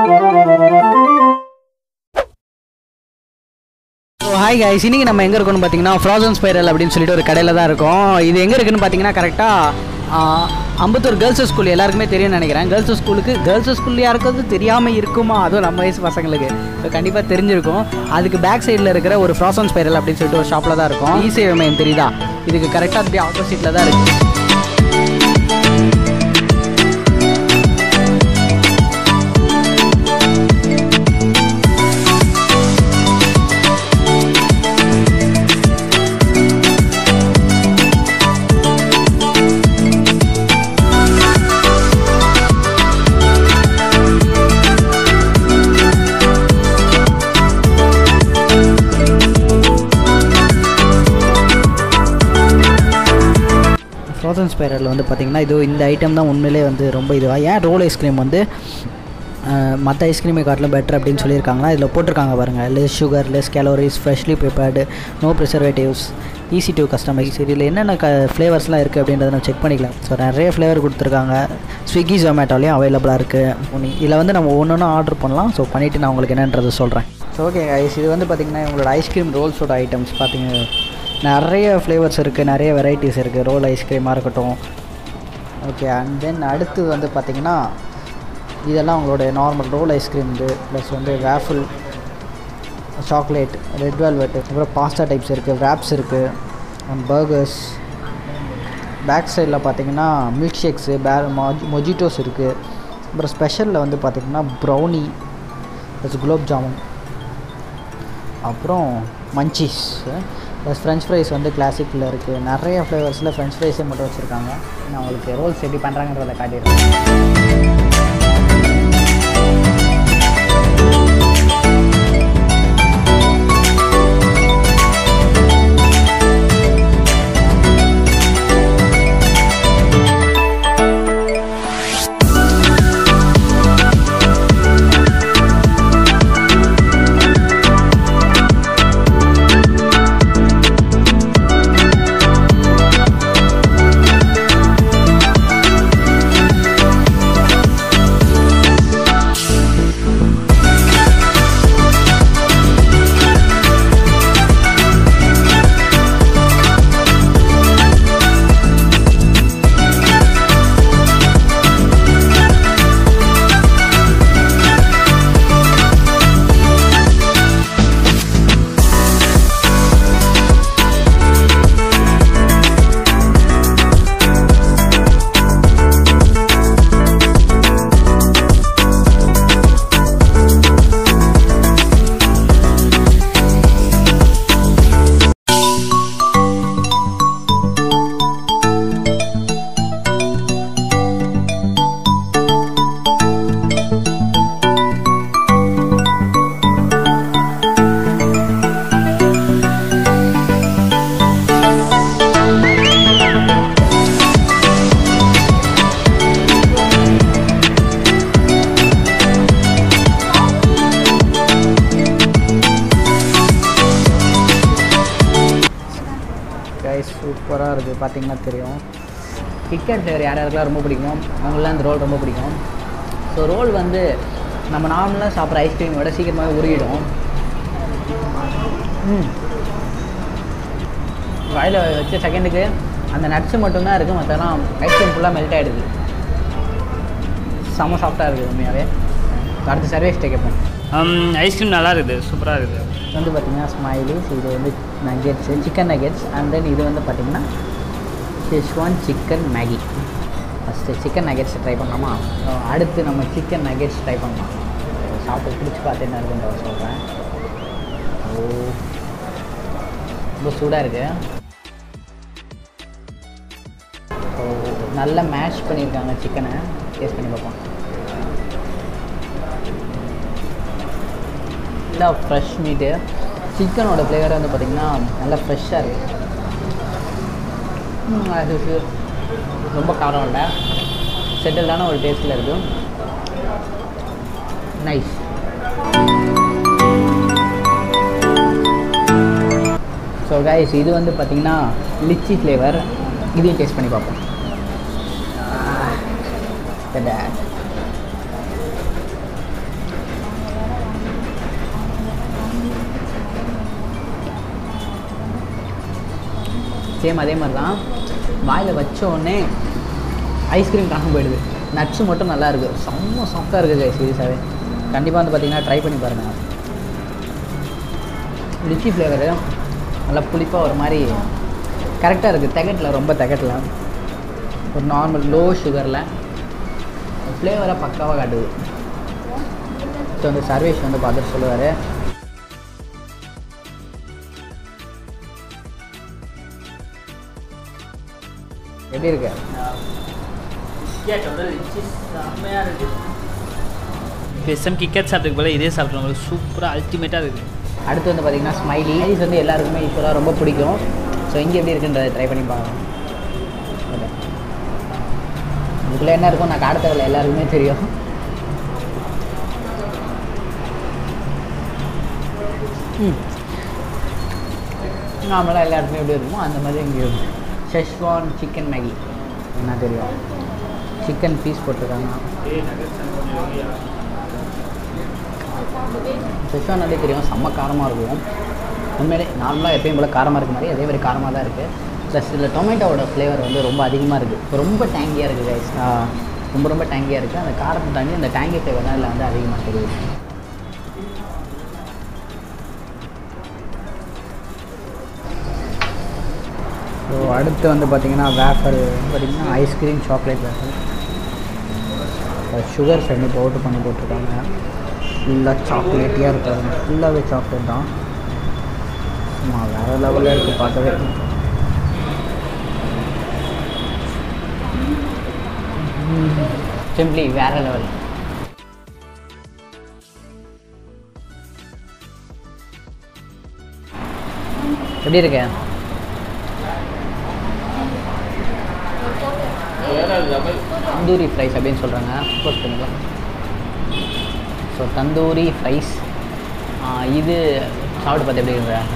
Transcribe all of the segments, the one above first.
So hi guys இன்னைக்கு நம்ம எங்கே இருக்கோம்னு பார்த்தீங்கன்னா ஃப்ரோசன் ஸ்பைரல் அப்படின்னு சொல்லிட்டு ஒரு கடையில் தான் இருக்கோம் இது எங்கே இருக்குன்னு பார்த்தீங்கன்னா கரெக்டாக அம்பத்தூர் கேர்ள்ஸ் ஸ்கூல் எல்லாருக்குமே தெரியும்னு நினைக்கிறேன் கேர்ள்ஸ் ஸ்கூலுக்கு கேர்ள்ஸ் ஸ்கூல் யாருக்காவது தெரியாமல் இருக்குமா அதுவும் நம்ம வயசு பசங்களுக்கு ஸோ கண்டிப்பாக தெரிஞ்சிருக்கும் அதுக்கு பேக் சைடில் இருக்கிற ஒரு ஃப்ரோசன் ஸ்பைரல் அப்படின்னு சொல்லிட்டு ஒரு ஷாப்பில் தான் இருக்கும் இசேவை மையம் தெரியுதா இதுக்கு கரெக்டாக அப்படியே ஆப்போசிட்டில் தான் இருக்குது ஃப்ரோசன் ஸ்பைரலில் வந்து பார்த்திங்கன்னா இது இந்த ஐட்டம் தான் உண்மையிலே வந்து ரொம்ப இதுவாக ஏன் ரோல் ஐஸ்கிரீம் வந்து மற்ற ஐஸ்கிரீமை காட்டிலும் பெட்டர் அப்படின்னு சொல்லியிருக்காங்கன்னா இதில் போட்டிருக்காங்க பாருங்கள் less sugar less calories freshly prepared no preservatives easy to customise இதில் என்னென்ன க ஃப்ளேவர்ஸ்லாம் இருக்குது அப்படின்றத நம்ம செக் பண்ணிக்கலாம் ஸோ நிறைய ஃப்ளேவர் கொடுத்துருக்காங்க ஸ்விக்கி ஜொமேட்டோலையும் அவைலபிளாக இருக்குது இதில் வந்து நம்ம ஒன்று ஒன்று ஆர்டர் பண்ணலாம் ஸோ பண்ணிவிட்டு நான் உங்களுக்கு என்னன்றது சொல்கிறேன் ஸோ ஓகே ஐஸ் இது வந்து பார்த்திங்கன்னா உங்களோட ஐஸ்கிரீம் ரோல்ஸோட ஐட்டம்ஸ் பார்த்தீங்க நிறைய ஃப்ளேவர்ஸ் இருக்குது நிறைய வெரைட்டிஸ் இருக்குது ரோல் ஐஸ்கிரீமாக இருக்கட்டும் ஓகே அண்ட் தென் அடுத்து வந்து பார்த்திங்கன்னா இதெல்லாம் உங்களோட நார்மல் ரோல் ஐஸ்கிரீம் இது ப்ளஸ் வந்து வேஃபிள் சாக்லேட் ரெட் வெல்வெட் அப்புறம் பாஸ்தா டைப்ஸ் இருக்குது wraps இருக்குது அண்ட் பர்கர்ஸ் பேக் சைடில் பார்த்தீங்கன்னா மில்க் ஷேக்ஸு பே மொஜிட்டோஸ் இருக்குது அப்புறம் ஸ்பெஷலில் வந்து பார்த்திங்கன்னா ப்ரௌனி ப்ளஸ் குலோப் ஜாமுன் அப்புறம் மஞ்சீஸ் ப்ளஸ் ஃப்ரெஞ்ச் ஃப்ரைஸ் வந்து கிளாசிக்கில் இருக்குது நிறைய ஃப்ளேவர்ஸில் ஃப்ரெஞ்ச் ஃப்ரைஸே மட்டும் வச்சுருக்காங்க நான் உங்களுக்கு ரோல்ஸ் எப்படி பண்ணுறாங்கன்றதை காட்டிடுறேன் கைஸ் சூப்பராக இருக்குது பார்த்தீங்கன்னா தெரியும் கிக்கட் ஃப்ளேவர் யார் யாருக்கெல்லாம் ரொம்ப பிடிக்கும் அவங்களாம் இந்த ரோல் ரொம்ப பிடிக்கும் ஸோ ரோல் வந்து நம்ம நார்மலாக சாப்பிட்ற ஐஸ்கிரீம் விட சீக்கிரமாகவே உருகிடும் ம் வாயில் வச்ச செகண்டுக்கு அந்த நட்ஸு மட்டும்தான் இருக்குது மற்றெல்லாம் ஐஸ்கிரீம் ஃபுல்லாக மெல்ட் ஆகிடுது செம்ம சாஃப்டாக இருக்குது உண்மையாகவே அடுத்து சர்வீஸ் கேட்போம் ஐஸ்கிரீம் நல்லா இருக்குது சூப்பராக இருக்குது இது வந்து பார்த்தீங்கன்னா ஸ்மைலிஸ் இது வந்து nuggets chicken nuggets and then இது வந்து பார்த்தீங்கன்னா schezwan chicken Maggi first chicken nuggets try பண்ணலாமா அஹ் அடுத்து நம்ம சிக்கன் நகெட்ஸ் ட்ரை பண்ணலாம் சாப்பிட்டு பிடிச்சி பார்த்து என்ன இருக்குன்ற சொல்கிறேன் ஓ ரொம்ப சூடாக இருக்குது ஸோ நல்லா மேஷ் பண்ணியிருக்காங்க சிக்கனை டேஸ்ட் பண்ணி பார்ப்போம் நல்லா ஃப்ரெஷ் மீட்டு சிக்கனோட ஃப்ளேவர் வந்து பார்த்திங்கன்னா நல்லா ஃப்ரெஷ்ஷாக இருக்குது ம், அது is- ரொம்ப காரம் இல்லை செட்டில்டான ஒரு டேஸ்ட்டில் இருக்குது நைஸ் ஸோ கைஸ் இது வந்து பார்த்திங்கன்னா லிச்சி ஃப்ளேவர் இதையும் டேஸ்ட் பண்ணி பார்ப்போம் சேம் அதே மாதிரி தான் வாயில் வச்ச உடனே ஐஸ்கிரீம் காணாம போயிடுது நட்ஸு மட்டும் நல்லா இருக்குது செம்ம சாஃப்டாக இருக்குது கைஸ் சீரியஸாகவே கண்டிப்பாக வந்து பார்த்தீங்கன்னா ட்ரை பண்ணி பாருங்கள் லிச்சி ஃப்ளேவரு நல்லா புளிப்பாக ஒரு மாதிரி கரெக்டாக இருக்குது திகட்டில் ரொம்ப திகட்டல ஒரு நார்மல் லோ சுகரில் ஃப்ளேவராக பக்காவாக காட்டுது ஸோ அந்த சர்வீஸ் வந்து பார்த்துட்டு சொல்லுவார் எப்படி இருக்கு பெசம் கிக்கெட் சாப்பிட்டுக்கு போல இதே சாப்பிட்றவங்களுக்கு சூப்பராக அல்டிமேட்டாக இருக்குது அடுத்து வந்து பார்த்தீங்கன்னா ஸ்மைலி ஸ்மைலிஸ் வந்து எல்லாருக்குமே யூஸ்வலாக ரொம்ப பிடிக்கும் ஸோ இங்கே எப்படி இருக்குன்றதை ட்ரை பண்ணி பார்க்கலாம் Okay. இதுக்குள்ளே என்ன இருக்கும் நான் காட்ட தேவையில்ல எல்லாருக்குமே தெரியும் ம் நார்மலாக எல்லா இடத்துலையும் எப்படி இருக்குமோ அந்த மாதிரி இங்கே இருக்கும் ஷெஷ்வான் சிக்கன் மேகி என்ன தெரியும் சிக்கன் பீஸ் போட்டிருக்காங்க ஷெஷ்வானாலே தெரியும் செம்ம காரமாக இருக்கும் உண்மையிலே நார்மலாக எப்பயும் போல் காரமாக இருக்க மாதிரி அதே மாதிரி காரமாக தான் இருக்குது ப்ளஸ் இதில் டொமேட்டோவோட ஃப்ளேவர் வந்து ரொம்ப அதிகமாக இருக்குது ரொம்ப டேங்கியாக இருக்குது கைஸ் ரொம்ப ரொம்ப டேங்கியாக இருக்குது அந்த காரத்தை தாண்டி அந்த டேங்கி ஃப்ளேவர் தான் இதில் வந்து அதிகமாக தெரியுது ஸோ அடுத்து வந்து பார்த்திங்கன்னா வேஃபர் பார்த்திங்கன்னா ice cream chocolate wafer sugar chutney powder பண்ணி போட்டிருக்காங்க ஃபுல்லாக சாக்லேட்டியாக இருக்காது ஃபுல்லாகவே சாக்லேட் தான் சும்மா வேறு லெவலில் இருக்குது பார்க்கவே சிம்பிளி வேறு லெவல் எப்படி இருக்கு தந்தூரி ஃப்ரைஸ் அப்படின்னு சொல்கிறாங்க போஸ்ட் பண்ணிக்கலாம் ஸோ தந்தூரி ஃப்ரைஸ் இது சாப்பிட்டு பார்த்து எப்படி இருக்கு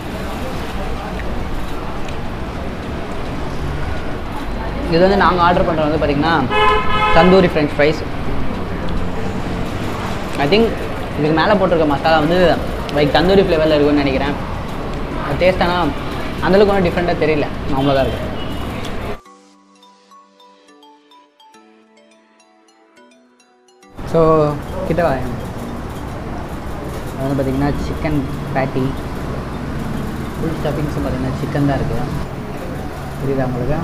இது வந்து நாங்கள் ஆர்டர் பண்ணுறது வந்து பார்த்திங்கன்னா tandoori French fries I think இதுக்கு மேலே போட்டிருக்க மசாலா வந்து லைக் தந்தூரி ஃப்ளேவரில் இருக்குன்னு நினைக்கிறேன் டேஸ்ட் ஆனால் அந்தளவுக்கு ஒன்றும் டிஃப்ரெண்ட்டாக தெரியல நார்மலாக தான் இருக்குது ஸோ கிட்ட வாங்க அது வந்து பார்த்திங்கன்னா சிக்கன் பேட்டி ஃபுல் ஸ்டஃபிங்ஸும் பார்த்திங்கன்னா சிக்கன் தான் இருக்குது புரியுதா உங்களுக்கு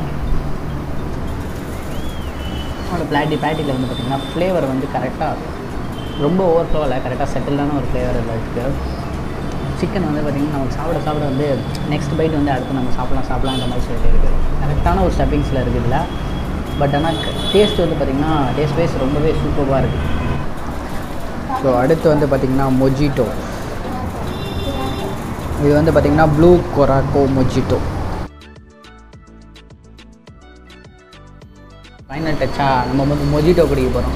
அவனோட பிளாட்டி பேட்டியில் வந்து பார்த்திங்கன்னா ஃப்ளேவர் வந்து கரெக்டாக ரொம்ப ஓவர்ஃப்ளோ இல்லை கரெக்டாக செட்டில்டான ஒரு ஃப்ளேவர் இதில் இருக்குது சிக்கன் வந்து பார்த்திங்கன்னா நமக்கு சாப்பிட சாப்பிட வந்து நெக்ஸ்ட் பைட் வந்து அடுத்து நம்ம சாப்பிடலாம் சாப்பிடலான்ற மாதிரி சொல்லிட்டு இருக்குது கரெக்டான ஒரு ஸ்டஃபிங்ஸில் இருக்குது இதில் பட் ஆனால் டேஸ்ட் வந்து பார்த்திங்கன்னா டேஸ்ட் வைஸ் ரொம்பவே சூப்பராக இருக்குது ஸோ அடுத்து வந்து பார்த்திங்கன்னா மொஜிட்டோ இது வந்து பார்த்திங்கன்னா ப்ளூ கொராக்கோ மொஜிட்டோ ஃபைனல் டச்சாக நம்ம வந்து மொஜிட்டோ குடிக்க போகிறோம்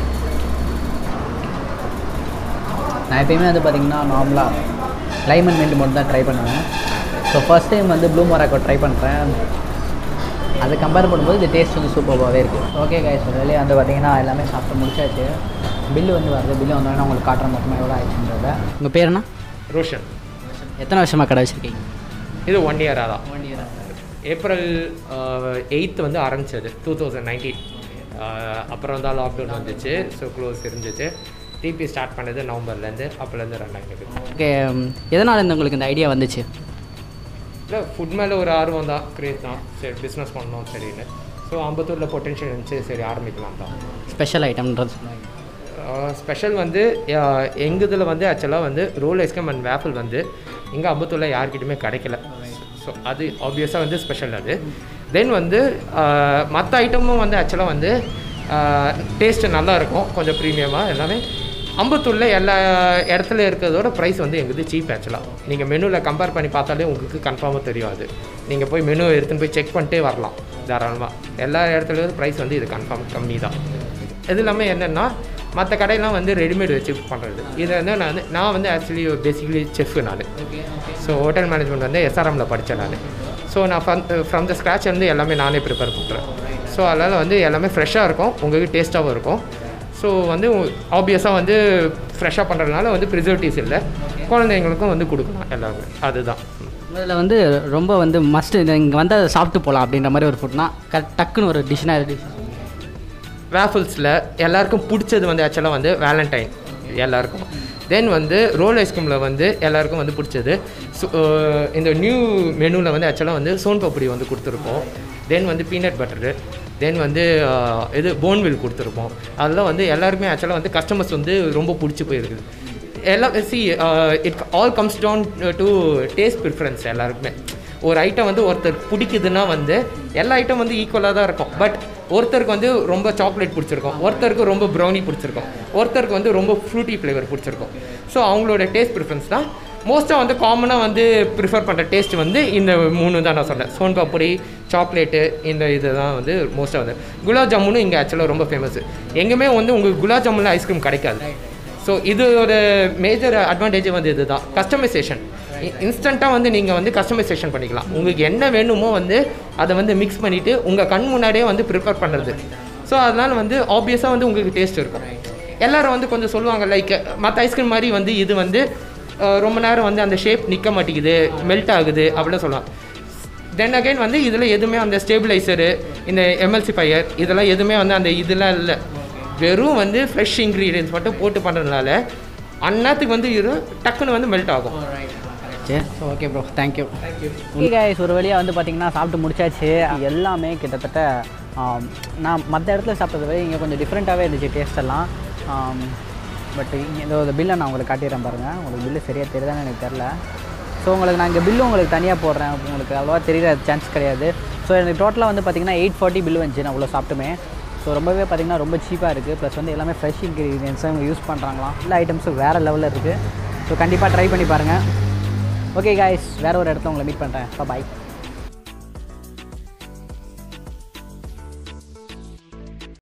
நான் எப்பயுமே வந்து பார்த்திங்கன்னா நார்மலாக லைமன் மின்ட் மட்டும் தான் ட்ரை பண்ணுவேன் ஸோ ஃபர்ஸ்ட் டைம் வந்து ப்ளூ மொராக்கோ ட்ரை பண்ணுறேன் அதை கம்பேர் பண்ணும்போது இந்த டேஸ்ட் வந்து சூப்பராகவே இருக்குது ஓகே கைஸ் வெளியே வந்து பார்த்திங்கன்னா எல்லாமே சாப்பிட்டு முடிச்சாச்சு பில்லு வந்து வருது பில்லு வந்தோடனே உங்களுக்கு காட்டுற மொத்தமாக எவ்வளோ ஆயிடுச்சுன்றத உங்கள் பேர் என்ன ரோஷன் எத்தனை வருஷமாக கடை வச்சுருக்கீங்க இது ஒன் இயராக தான் ஒன் இயர் ஏப்ரல் எயித் வந்து ஆரம்பிச்சது டூ தௌசண்ட் நைன்டீன் அப்புறம் தான் லாக்டவுன் வந்துச்சு ஸோ க்ளோஸ் இருந்துச்சு திருப்பி ஸ்டார்ட் பண்ணது நவம்பர்லேருந்து அப்போலேருந்து ரன் ஆகிட்டு ஓகே எதனால் இந்த உங்களுக்கு இந்த ஐடியா வந்துச்சு இல்லை ஃபுட் மேலே ஒரு ஆர்வம் தான் கிரேட் தான் சரி பிஸ்னஸ் பண்ணோம் சரின்னு ஸோ அம்பத்தூரில் பொட்டென்ஷியல் இருந்துச்சு சரி ஆரம்பிக்கலாம் தான் ஸ்பெஷல் ஐட்டம்ன்றது சொன்னாங்க ஸ்பெஷல் வந்து எங்கள் இதில் வந்து ஆக்சுவலாக வந்து ரோல் ஐஸ்கிரீம் அண்ட் வேஃபிள் வந்து இங்கே அம்பத்தூரில் யார்கிட்டயுமே கிடைக்கல ஸோ அது ஆப்வியஸாக வந்து ஸ்பெஷல் அது தென் வந்து மற்ற ஐட்டமும் வந்து ஆக்சுவலாக வந்து டேஸ்ட்டு நல்லா இருக்கும் கொஞ்சம் ப்ரீமியமாக எல்லாமே அம்பத்தூரில் எல்லா இடத்துல இருக்கிறதோட ப்ரைஸ் வந்து எங்களுக்கு சீப் ஆக்சுவலாக நீங்கள் மெனுவில் கம்பேர் பண்ணி பார்த்தாலே உங்களுக்கு கன்ஃபார்மாக தெரியும் அது நீங்கள் போய் மெனு எடுத்துன்னு போய் செக் பண்ணிட்டே வரலாம் தாராளமாக எல்லா இடத்துலையும் ப்ரைஸ் வந்து இது கன்ஃபார்ம் கம்மி தான் இது இல்லாமல் என்னென்னா மற்ற கடையெல்லாம் வந்து ரெடிமேட் வச்சு பண்ணுறது இது வந்து நான் வந்து நான் வந்து ஆக்சுவலி பேசிக்கலி செஃப் நான் ஸோ ஹோட்டல் மேனேஜ்மெண்ட் வந்து எஸ்ஆர்எம்மில் படித்தேன் நான் ஸோ நான் ஃப்ரம் ஃப்ரம் த ஸ்க்ராட்ச் வந்து எல்லாமே நானே ப்ரிப்பேர் பண்ணுறேன் ஸோ அதனால் வந்து எல்லாமே ஃப்ரெஷ்ஷாக இருக்கும் உங்களுக்கு டேஸ்ட்டாகவும் இருக்கும் ஸோ வந்து ஆப்வியஸாக வந்து ஃப்ரெஷ்ஷாக பண்ணுறதுனால வந்து ப்ரிசர்வேட்டிவ்ஸ் இல்லை குழந்தைங்களுக்கும் வந்து கொடுக்கலாம் எல்லாமே அதுதான் இதில் வந்து ரொம்ப வந்து மஸ்ட் இங்கே வந்து அதை சாப்பிட்டு போகலாம் அப்படின்ற மாதிரி ஒரு ஃபுட்னா கரெக்ட் டக்குன்னு ஒரு டிஷ்னா டிஷ் வேஃபிள்ஸில் எல்லாருக்கும் பிடிச்சது வந்து ஆக்சுவலாக வந்து வேலண்டைன் எல்லாருக்கும் தென் வந்து ரோல் ஐஸ்கிரீமில் வந்து எல்லாருக்கும் வந்து பிடிச்சது So, அஹ், இந்த நியூ மெனுவில் வந்து ஆக்சுவலாக வந்து சோன் பப்படி வந்து கொடுத்துருப்போம் தென் வந்து பீனட் பட்டரு தென் வந்து அஹ், இது போன்வில் கொடுத்துருப்போம் அதெல்லாம் வந்து எல்லாருக்குமே ஆக்சுவலாக வந்து கஸ்டமர்ஸ் வந்து ரொம்ப பிடிச்சி போயிருக்குது எல்லாம் see it all comes down to taste preference எல்லாருக்குமே ஒரு ஐட்டம் வந்து ஒருத்தருக்கு பிடிக்குதுன்னா வந்து எல்லா ஐட்டம் வந்து ஈக்குவலாக தான் இருக்கும் பட் ஒருத்தருக்கு வந்து ரொம்ப சாக்லேட் பிடிச்சிருக்கும் ஒருத்தருக்கு ரொம்ப ப்ரௌனி பிடிச்சிருக்கும் ஒருத்தருக்கு வந்து ரொம்ப ஃப்ரூட்டி ஃப்ளேவர் பிடிச்சிருக்கும் ஸோ அவங்களோட டேஸ்ட் ப்ரிஃபரன்ஸ் தான் மோஸ்ட்டாக வந்து காமனாக வந்து ப்ரிஃபர் பண்ணுற டேஸ்ட் வந்து இந்த மூணு தான் நான் சொன்னேன் சோன் பாப்படி சாக்லேட்டு இந்த இது தான் வந்து மோஸ்ட்டாக வந்து குலாப் ஜாமுனும் இங்கே ஆக்சுவலாக ரொம்ப ஃபேமஸ் எங்கேயுமே வந்து உங்களுக்கு குலாப் ஜாமுனில் ஐஸ்கிரீம் கிடைக்காது ஸோ இதோட மேஜர் அட்வான்டேஜ் வந்து இதுதான் கஸ்டமைசேஷன் இன்ஸ்டண்ட்டாக வந்து நீங்கள் வந்து கஸ்டமைசேஷன் பண்ணிக்கலாம் உங்களுக்கு என்ன வேணுமோ வந்து அதை வந்து மிக்ஸ் பண்ணிவிட்டு உங்கள் கண் முன்னாடியே வந்து ப்ரிப்பேர் பண்ணுறது ஸோ அதனால் வந்து ஆப்வியஸாக வந்து உங்களுக்கு டேஸ்ட் இருக்கும் எல்லாரும் வந்து கொஞ்சம் சொல்லுவாங்க லைக் மற்ற ஐஸ்கிரீம் மாதிரி வந்து இது வந்து அஹ், ரொம்ப நேரம் வந்து அந்த ஷேப் நிற்க மாட்டேங்குது மெல்ட் ஆகுது அப்படிலாம் சொல்லலாம் தென் அகைன் வந்து இதில் எதுவுமே அந்த ஸ்டேபிளைசரு இந்த எம்எல்சிஃபையர் இதெல்லாம் எதுவுமே வந்து அந்த இதெல்லாம் இல்லை வெறும் வந்து ஃப்ரெஷ் இன்க்ரீடியன்ஸ் மட்டும் போட்டு பண்ணுறதுனால அந்நேரத்துக்கு வந்து இது டக்குன்னு வந்து மெல்ட் ஆகும் சரி okay bro thank you okay guys ஒரு வழியாக வந்து பார்த்தீங்கன்னா சாப்பிட்டு முடிச்சாச்சு எல்லாமே கிட்டத்தட்ட ஆம், நான் மற்ற இடத்துல சாப்பிட்டதை விட இங்கே கொஞ்சம் டிஃப்ரெண்ட்டாகவே இருந்துச்சு டேஸ்ட் எல்லாம் பட் இங்கே இந்த பில்லை நான் உங்களுக்கு காட்டிடுறேன் பாருங்கள் உங்களுக்கு பில்லு சரியாக தெரியுதான்னு எனக்கு தெரில ஸோ உங்களுக்கு நான் இங்கே பில்லு உங்களுக்கு தனியாக போடுறேன் உங்களுக்கு அவ்வளோவா தெரியற சான்ஸ் கிடையாது ஸோ எனக்கு டோட்டலாக வந்து பார்த்தீங்கன்னா எயிட் ஃபார்ட்டி பில் வந்துச்சு நான் அவ்வளோ சாப்பிட்டுமே ஸோ ரொம்பவே பார்த்தீங்கன்னா ரொம்ப சீப்பாக இருக்குது ப்ளஸ் வந்து எல்லாமே ஃப்ரெஷ் இன்க்ரீடியன்ஸும் இவங்க யூஸ் பண்ணுறாங்களாம் எல்லா ஐட்டம்ஸும் வேறு லெவலில் இருக்குது ஸோ கண்டிப்பாக ட்ரை பண்ணி பாருங்கள் ஓகே காய்ஸ் வேறு ஒரு இடத்துல உங்களை மீட் பண்ணுறேன் பாய்